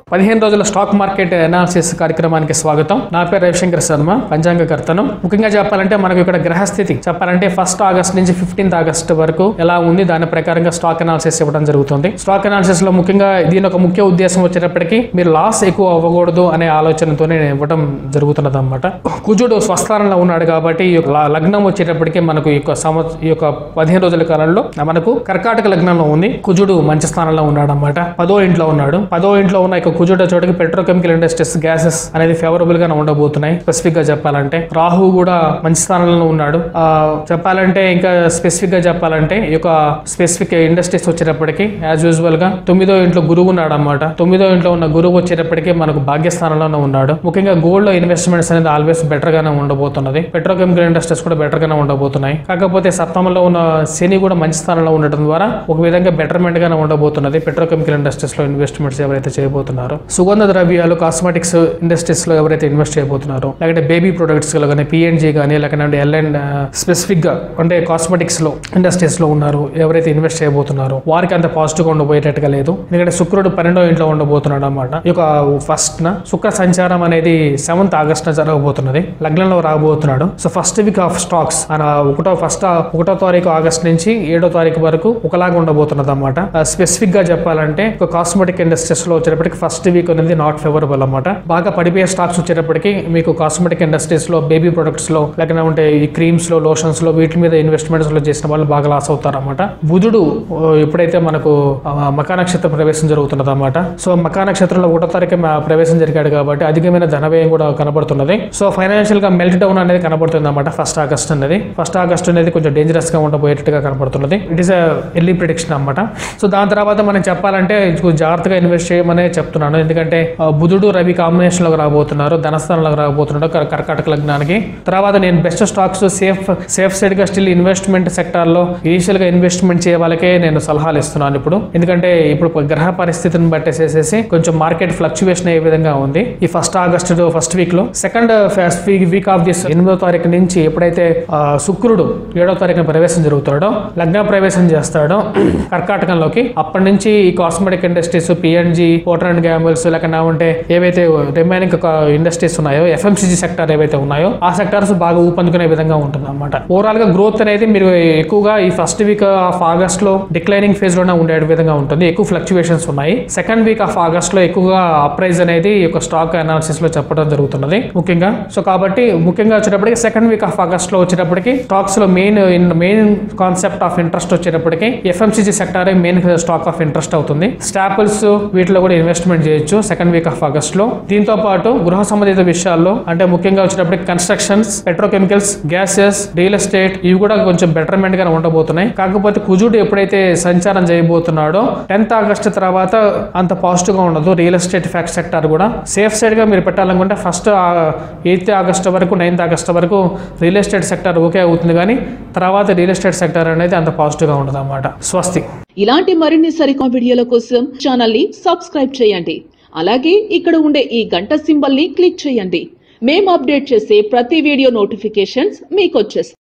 పదిహేను రోజుల stock market analysis కార్యక్రమానికి స్వాగతం నా పేరు రవిశంకర్ శర్మ పంచాంగకర్తను ముఖ్యంగా చెప్పాలంటే మనకు ఇక్కడ గ్రహస్థితి చెప్పాలంటే ఫస్ట్ ఆగస్ట్ నుంచి ఫిఫ్టీన్త్ ఆగస్ట్ వరకు ఎలా ఉంది దాని ప్రకారంగా స్టాక్ అనాలిసిస్ ఇవ్వడం జరుగుతుంది స్టాక్ అనాలిసిస్ లో ముఖ్యంగా దీని ఒక ముఖ్య ఉద్దేశం వచ్చేటప్పటికి మీరు లాస్ ఎక్కువ అవ్వకూడదు అనే ఆలోచనతోనే నేను ఇవ్వడం జరుగుతున్నది అనమాట కుజుడు స్వస్థానంలో ఉన్నాడు కాబట్టి ఈ యొక్క ల- లగ్నం వచ్చేటప్పటికి మనకు ఈ యొక్క సంవత్సరం ఈ యొక్క పదిహేను రోజుల కాలంలో మనకు కర్కాటక లగ్నంలో ఉంది కుజుడు మంచి స్థానంలో ఉన్నాడు అనమాట పదో ఇంట్లో ఉన్నాడు పదో ఇంట్లో ఉన్న ఇక కుజుడు చోటకి పెట్రోకెమికల్ ఇండస్ట్రీస్ గ్యాసెస్ అనేది ఫేవరబుల్ గా ఉండబోతున్నాయి స్పెసిఫిక్ గా చెప్పాలంటే రాహు కూడా మంచి స్థానంలో ఉన్నాడు ఆ, చెప్పాలంటే ఇంకా స్పెసిఫిక్ గా చెప్పాలంటే ఈ యొక్క స్పెసిఫిక్ ఇండస్ట్రీస్ వచ్చేటప్పటికి యాజ్ యూజువల్ గా తొమ్మిదో ఇంట్లో గురువు ఉన్నాడు అనమాట తొమ్మిదో ఇంట్లో ఉన్న గురువు వచ్చేటప్పటికి మనకు భాగ్యస్థానంలోనే ఉన్నాడు ముఖ్యంగా గోల్డ్ లో ఇన్వెస్ట్మెంట్స్ అనేది ఆల్వేస్ బెటర్ గానే ఉండబోతున్నది పెట్రోకెమికల్ ఇండస్ట్రీస్ కూడా బెటర్ గానే ఉండబోతున్నాయి కాకపోతే సప్తమంలో ఉన్న శని కూడా మంచి స్థానంలో ఉండటం ద్వారా ఒక విధంగా బెటర్మెంట్ గానే ఉండబోతున్నది పెట్రోకెమికల్ ఇండస్ట్రీస్ లో ఇన్వెస్ట్మెంట్స్ ఎవరైతే చేయబోతున్నారో సుగంధ ద్రవ్యాలు కాస్మెటిక్స్ ఇండస్ట్రీస్ లో ఎవరైతే ఇన్వెస్ట్ చేయబోతున్నారో లేకపోతే బేబీ ప్రొడక్ట్స్ లో కానీ పిఎన్జీ కానీ లేకపోతే ఎల్ అండ్ స్పెసిఫిక్ గా అంటే కాస్మెటిక్స్ లో ఇండస్ట్రీస్ లో ఉన్నారు ఎవరైతే ఇన్వెస్ట్ చేయబోతున్నారో వారికి అంత పాజిటివ్ గా ఉండబోయేటట్టుగా లేదు ఎందుకంటే శుక్రుడు పన్నెండో ఇంట్లో ఉండబోతున్నాడు అనమాట ఈ యొక్క ఫస్ట్ న శుక్ర సంచారం అనేది సెవెంత్ ఆగస్ట్ న జరగబోతున్నది లగ్నంలో రాబోతున్నాడు so first week of stocks ఆయన ఒకటో ఫస్ట్ ఒకటో తారీఖు ఆగస్ట్ నుంచి ఏడో తారీఖు వరకు ఒకలాగా ఉండబోతున్నది అనమాట స్పెసిఫిక్ గా చెప్పాలంటే ఒక కాస్మెటిక్ ఇండస్ట్రీస్ లో వచ్చేటప్పటికి ఫస్ట్ వీక్ అనేది నాట్ ఫేవరబుల్ అనమాట బాగా పడిపోయే స్టాక్స్ వచ్చేటప్పటికి మీకు కాస్మెటిక్ ఇండస్ట్రీస్ లో బేబీ ప్రొడక్ట్స్ లో లేకపోతే ఉంటే ఈ క్రీమ్స్ లో లోషన్స్ లో వీటి మీద ఇన్వెస్ట్మెంట్స్ లో చేసిన వాళ్ళు బాగా లాస్ అవుతారు అనమాట బుధుడు ఆ, ఎప్పుడైతే మనకు ఆ, మకా నక్షత్ర ప్రవేశం జరుగుతున్నది అనమాట సో మకా నక్షత్రంలో ఒకటో తారీఖు మా ప్రవేశం జరిగాడు కాబట్టి అధికమైన ధనవ్యయం కూడా కనబడుతున్నది సో ఫైనాన్షియల్ గా మెల్ట్ డౌన్ అనేది కనబడుతుంది అనమాట ఫస్ట్ ఆగస్ట్ అనేది ఫస్ట్ ఆగస్ట్ అనేది కొంచెం డేంజరస్ గా ఉండబోయేటట్టుగా కనబడుతున్నది ఇట్ ఈస్ ఎర్లీ ప్రిడిక్షన్ అనమాట సో దాని తర్వాత మనం చెప్పాలంటే కొంచెం జాగ్రత్తగా ఇన్వెస్ట్ చేయమనే చెప్తున్నాను ఎందుకంటే ఆ, బుధుడు రవి కాంబినేషన్ లో రాబోతున్నారు ధనస్థానంలో రాబోతున్నాడు కర్- కర్కాటక లగ్నానికి తర్వాత నేను best stocks safe safe side గా స్టిల్ ఇన్వెస్ట్మెంట్ సెక్టార్ లో ఇనిషియల్ గా ఇన్వెస్ట్మెంట్ చేయ వాళ్ళకే నేను సలహాలు ఇస్తున్నాను ఇప్పుడు ఎందుకంటే ఇప్పుడు గ్రహ పరిస్థితిని బట్టేసేసి కొంచెం మార్కెట్ ఫ్లక్చువేషన్ అయ్యే విధంగా ఉంది ఈ ఫస్ట్ ఆగస్ట్ ఫస్ట్ వీక్ లో second first week week of this ఎనిమిదో తారీఖు నుంచి ఎప్పుడైతే ఆ, శుక్రుడు ఏడో తారీఖున ప్రవేశం జరుగుతాడో లగ్న ప్రవేశం చేస్తాడో కర్కాటకంలోకి అప్పటి నుంచి ఈ cosmetic industries P and G Procter and Gamble's లేకుండా ఉంటే ఏవైతే రిమైనింగ్ ఇండస్ట్రీస్ ఉన్నాయో ఎఫ్ఎంసీజీ సెక్టర్ ఏవైతే ఉన్నాయో ఆ సెక్టార్స్ బాగా ఊపందుకునే విధంగా ఉంటుంది అనమాట ఓవరాల్ గా గ్రోత్ అనేది మీరు ఎక్కువగా ఈ ఫస్ట్ వీక్ ఆఫ్ ఆగస్ట్ లో డిక్లైనింగ్ ఫేజ్ లోనే ఉండే విధంగా ఉంటుంది ఎక్కువ ఫ్లక్చువేషన్స్ ఉన్నాయి సెకండ్ వీక్ ఆఫ్ ఆగస్ట్ లో ఎక్కువగా అప్రైజ్ అనేది ఈ యొక్క స్టాక్ అనాలిసిస్ లో చెప్పడం జరుగుతున్నది ముఖ్యంగా సో కాబట్టి ముఖ్యంగా వచ్చేటప్పటికి సెకండ్ వీక్ ఆఫ్ ఆగస్ట్ లో వచ్చేటప్పటికి స్టాక్స్ లో main main concept of interest వచ్చేటప్పటికి FMCG sector main stock of interest అవుతుంది స్టాపుల్స్ వీటిలో కూడా ఇన్వెస్ట్మెంట్ చేయొచ్చు సెకండ్ వీక్ ఆఫ్ ఆగస్ట్ లో దీంతో పాటు గృహ సంబంధిత విషయాల్లో అంటే ముఖ్యంగా వచ్చేటప్పటికి constructions petrochemicals gases real estate ఇవి కూడా కొంచెం బెటర్మెంట్ గా ఉండబోతున్నాయి కాకపోతే కుజుడు ఎప్పుడైతే సంచారం చేయబోతున్నాడో టెన్త్ ఆగస్ట్ తర్వాత అంత పాజిటివ్ గా ఉండదు రియల్ ఎస్టేట్ ఫ్యాక్ట్ సెక్టార్ కూడా సేఫ్ సైడ్ గా మీరు పెట్టాలనుకుంటే ఫస్ట్ ఎయిత్ ఆగస్ట్ వరకు నైన్త్ ఆగస్ట్ వరకు రియల్ ఎస్టేట్ సెక్టార్ ఓకే అవుతుంది కానీ తర్వాత రియల్ ఎస్టేట్ సెక్టార్ అనేది అంత పాజిటివ్ గా ఉండదు అన్నమాట స్వస్తి ఇలాంటి మరిన్ని సరికొత్త వీడియోల కోసం ఛానల్ ని సబ్స్క్రైబ్ చేయండి అలాగే ఇక్కడ ఉండే ఈ గంట సింబల్ ని క్లిక్ చేయండి మేము అప్డేట్ చేసే ప్రతి వీడియో నోటిఫికేషన్స్ మీకు వచ్చేస్తాయి